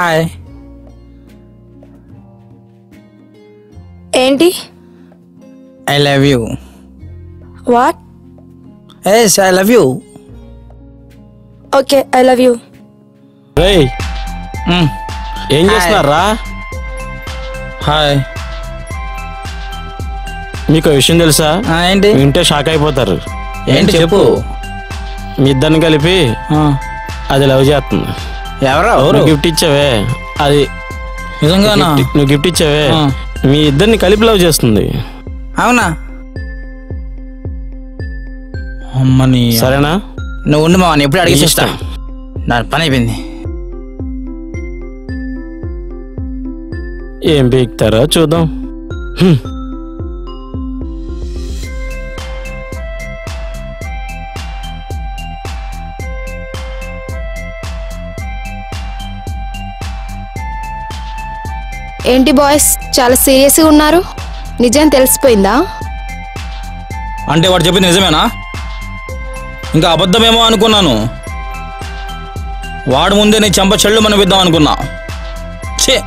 Hi ఏంటి I love you what yes I love you okay I love you రేయ్ ఏం చేస్తున్నారా hi మీకు విషయం తెలుసా ఏంటి వింటే షాక్ అయిపోతారు ఏంటి చెప్పు మీ ఇద్దరిని కలిపి ఆ, అది లవ్ చేస్తుంది ఎవరా ఎవరు నువ్వు గిఫ్ట్ ఇచ్చావే అది నిజంగానా gift- నువ్వు గిఫ్ట్ ఇచ్చావే ఆ. మీ ఇద్దరిని కలిపి లవ్ చేస్తుంది అవునా అమ్మని సరేనా నువ్వు ఉండు మా ఎప్పుడు అడిగి నీ చూస్తా ఇష్టం. నా పని అయిపోయింది ఏం పీకుతారో చూద్దాం హ్మ్. ఏంటి బాయ్స్ చాలా సీరియస్గా ఉన్నారు నిజం తెలిసిపోయిందా అంటే వాడు చెప్పింది నిజమేనా ఇంకా అబద్ధమేమో అనుకున్నాను వాడు ముందే నీ చెంప చెళ్ళు మనవిద్దాం అనుకున్నా ఛే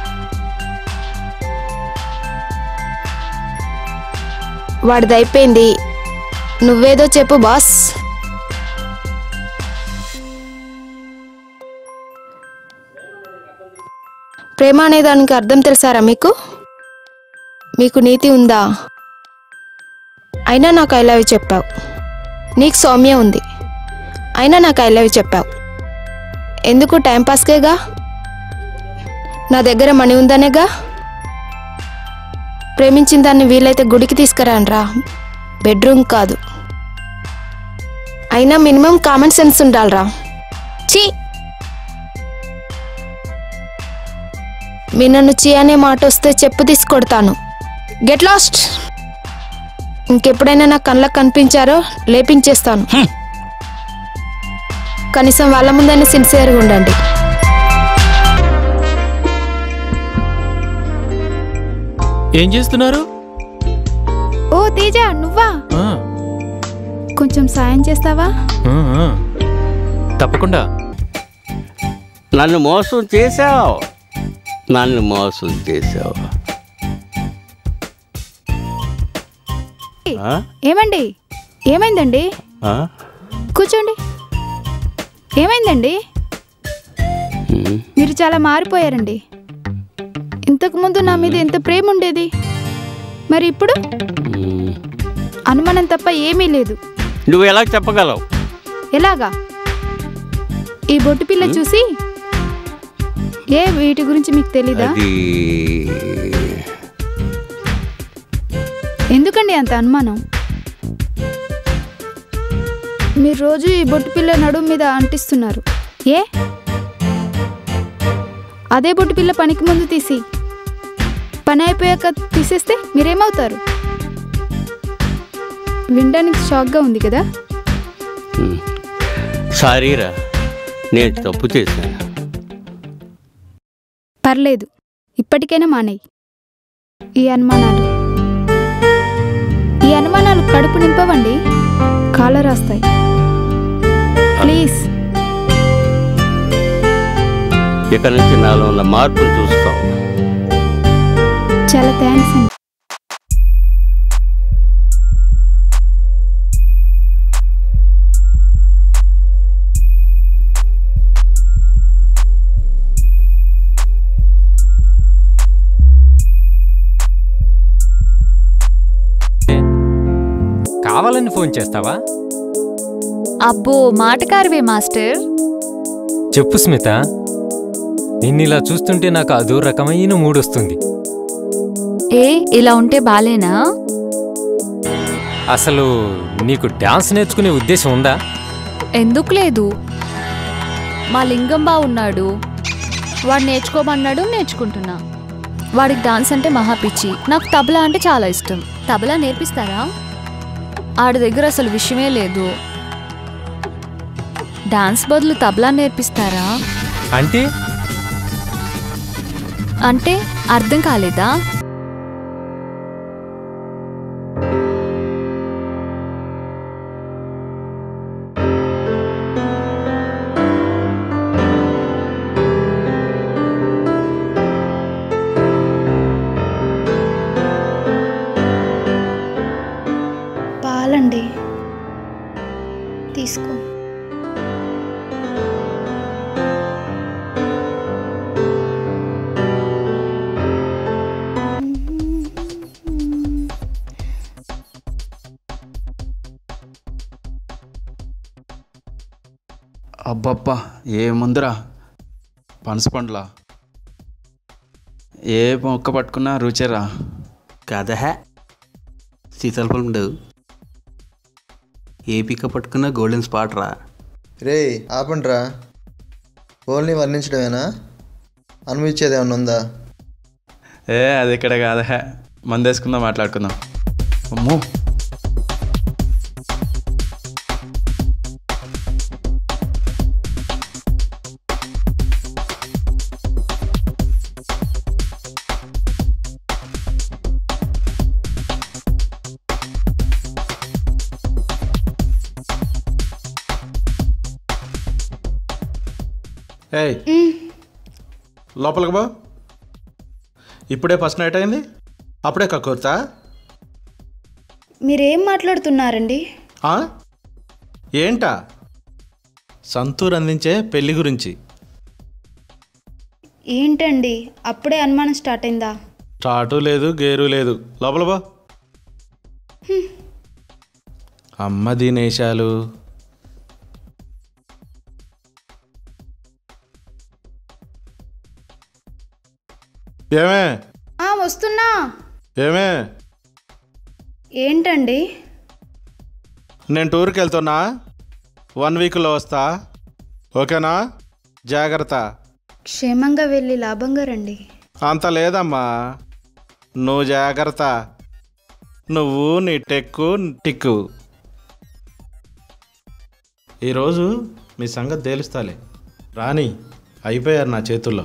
వాడిది అయిపోయింది నువ్వేదో చెప్పు బాస్ ప్రేమ అనే దానికి అర్థం తెలుసారా మీకు మీకు నీతి ఉందా అయినా నాకు ఐ లవ్ యూ చెప్పావు నీకు సౌమ్య ఉంది అయినా నాకు ఐ లవ్ యూ చెప్పావు ఎందుకు టైంపాస్కేగా నా దగ్గర మనీ ఉందనేగా ప్రేమించిన దాన్ని వీలైతే గుడికి తీసుకురానరా బెడ్రూమ్ కాదు అయినా మినిమం కామన్ సెన్స్ ఉండాలిరా చీ మీ నన్ను చీ అనే మాట వస్తే చెప్పు తీసుకొడతాను గెట్ లాస్ట్ ఇంకెప్పుడైనా నా కళ్ళకు కనిపించారో లేపించేస్తాను హ్మ్. కనీసం వాళ్ళ ముందైనా సిన్సియర్గా ఉండండి ఏం చేస్తున్నారు ఓ తేజ నువ్వా ఆ, కొంచెం సాయం చేస్తావా ఆ, ఆ. తప్పకుండా నన్ను మోసం చేశావు నన్ను మోసం చేశావు ఆ? ఏమండి ఏమైందండి ఆ? కూర్చోండి ఏమైందండి ఉమ్. మీరు చాలా మారిపోయారండి ఇంతకు ముందు నా మీద ఎంత ప్రేమ ఉండేది మరి ఇప్పుడు ఉమ్. అనుమానం తప్ప ఏమీ లేదు నువ్వు ఎలా చెప్పగలవు ఎలాగా ఈ బొట్టు పిల్ల చూసి ఏ వీటి గురించి మీకు తెలీదా అది ఎందుకండి అంత అనుమానం మీరు రోజు ఈ బొట్టు పిల్ల నడుము మీద అంటిస్తున్నారు ఏ అదే బొట్టు పిల్ల పనికి ముందు తీసి పని అయిపోయాక తీసేస్తే మీరేమవుతారు వినడానికి షాక్గా ఉంది కదా ఉమ్. సారీరా నేను తప్పు చేశాను పర్లేదు ఇప్పటికైనా మానేయి ఈ అనుమానాలు ఈ అనుమానాలు కడుపు నింపవండి కాళ్ళ రాస్తాయి ప్లీజ్ ఇక నుంచి నాలో ఉన్న మార్పును చూస్తావు చాలా థ్యాంక్స్ అండి కావాలని ఫోన్ చేస్తావా అబ్బో మాటకారివే మాస్టర్ చెప్పు స్మిత నిన్నిలా చూస్తుంటే నాకు అదో రకమైన మూడొస్తుంది ఏ ఇలా ఉంటే బాలేనా అసలు నీకు డాన్స్ నేర్చుకునే ఉద్దేశం ఉందా ఎందుకు లేదు మా లింగం బా ఉన్నాడు వాడు నేర్చుకోమన్నాడు నేర్చుకుంటున్నా వాడికి డాన్స్ అంటే మహా పిచ్చి నాకు తబలా అంటే చాలా ఇష్టం తబలా నేర్పిస్తారా ఆడి దగ్గర అసలు విషయమే లేదు డాన్స్ బదులు తబలా నేర్పిస్తారా అంటే అంటే అర్థం కాలేదా అబ్బబ్బా ఏముందిరా పనస పండ్లా ఏ మొక్క పట్టుకున్నా రుచిరా కదహ సీతాలపండు ఏ పిక్క పట్టుకున్న గోల్డెన్ స్పాట్ రా రే ఆపండ్రా ఓన్లీ వర్ణించడమేనా అనుభవించేది ఏమన్నా ఉందా ఏ అది ఇక్కడ కాదా మందేసుకుందాం మాట్లాడుకుందాం అమ్మో ఏయ్ లోపలికి బా ఇప్పుడే ఫస్ట్ నైట్ అయింది అప్పుడే కక్కుర్తా మీరేం మాట్లాడుతున్నారండి ఆ? ఏంటా సంతూర్ అందించే పెళ్లి గురించి ఏంటండి అప్పుడే అనుమానం స్టార్ట్ అయిందా స్టార్టు లేదు గేరు లేదు లోపల బా అమ్మ దినేశాలు ఏమే ఆ వస్తున్నా ఏమే ఏంటండి నేను టూర్కి వెళ్తున్నా వన్ వీక్లో వస్తా ఓకేనా జాగ్రత్త క్షేమంగా వెళ్ళి లాభంగా రండి అంత లేదమ్మా నువ్వు జాగ్రత్త నువ్వు నీ టెక్కు టిక్కు ఈరోజు మీ సంగతి తేలుస్తాలే రాని అయిపోయారు నా చేతుల్లో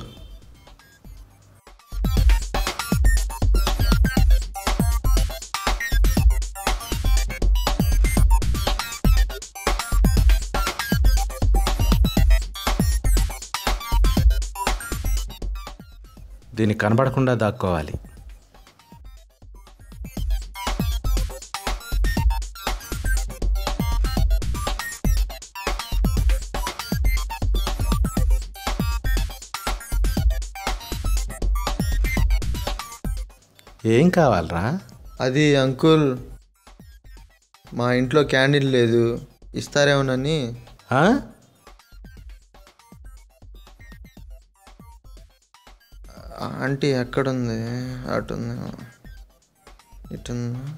దీన్ని కనబడకుండా దాక్కోవాలి ఏం కావాలరా అది అంకుల్ మా ఇంట్లో క్యాండిల్ లేదు ఇస్తారేమోనని ఆ? ఆంటీ ఎక్కడుంది అటుంది ఇటుంది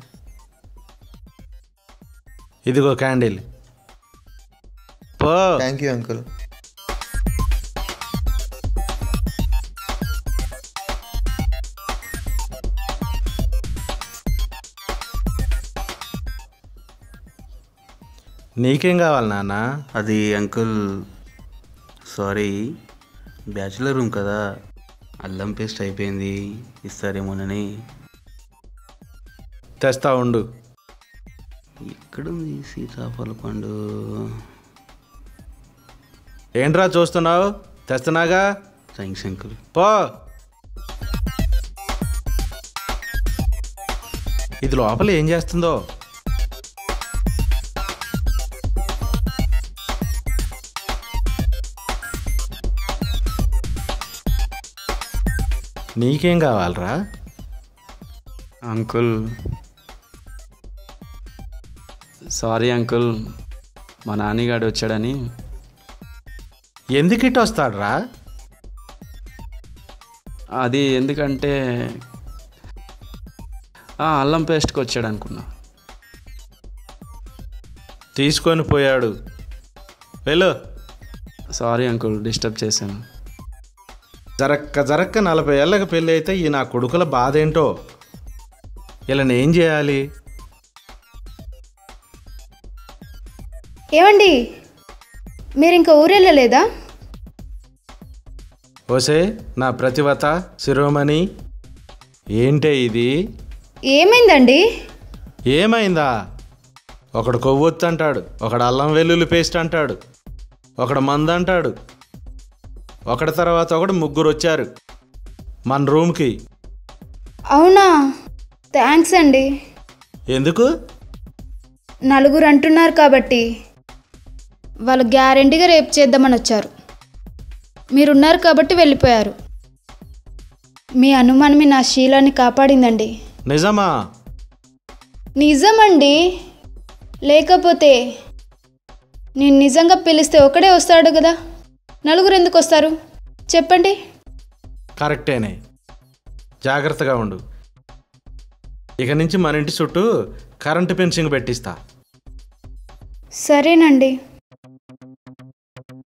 ఇదిగో క్యాండిల్ పో థ్యాంక్ యూ అంకుల్ నీకేం కావాలి నాన్న అది అంకుల్ సారీ బ్యాచులర్ రూమ్ కదా అల్లం పేస్ట్ అయిపోయింది ఇస్తారేమోనని తెస్తా ఉండు ఎక్కడుంది సీతాఫల పండు ఏంట్రా చూస్తున్నావు తెస్తున్నాగా థ్యాంక్స్ అంకుల్ పో ఇది లోపల ఏం చేస్తుందో నీకేం కావాలరా అంకుల్ సారీ అంకుల్ మా నాన్నగాడు వచ్చాడని ఎందుకు ఇటు వస్తాడ్రా అది ఎందుకంటే ఆ, అల్లం పేస్ట్కి వచ్చాడు అనుకున్నా తీసుకొని పోయాడు వెళ్ళు సారీ అంకుల్ డిస్టర్బ్ చేశాను జరక్క జరక్క నలభై ఏళ్ళకి పెళ్ళి అయితే ఈ నా కొడుకుల బాధ ఏంటో ఇలా ఏం చేయాలి ఏమండి మీరు ఇంకా ఊరెళ్ళలేదా ఓసే నా ప్రతివత శిరోమణి ఏంటే ఇది ఏమైందండి ఏమైందా ఒకడు కొవ్వొత్తు అంటాడు ఒకడు అల్లం వెల్లుల్లి పేస్ట్ అంటాడు ఒకడు మందు అంటాడు ఒకటి తర్వాత ఒకడు ముగ్గురు వచ్చారు మన రూమ్కి అవునా థ్యాంక్స్ అండి ఎందుకు నలుగురు అంటున్నారు కాబట్టి వాళ్ళు గ్యారెంటీగా రేపు చేద్దామని వచ్చారు మీరున్నారు కాబట్టి వెళ్ళిపోయారు మీ అనుమానమే నా శీలాన్ని కాపాడిందండి నిజమా నిజమండి లేకపోతే నేను నిజంగా పిలిస్తే ఒకడే వస్తాడు కదా నలుగురు ఎందుకు వస్తారు చెప్పండి కరెక్టేనే జాగ్రత్తగా ఉండు ఇక నుంచి మన ఇంటి చుట్టూ కరెంటు ఫెన్సింగ్ పెట్టిస్తా సరేనండి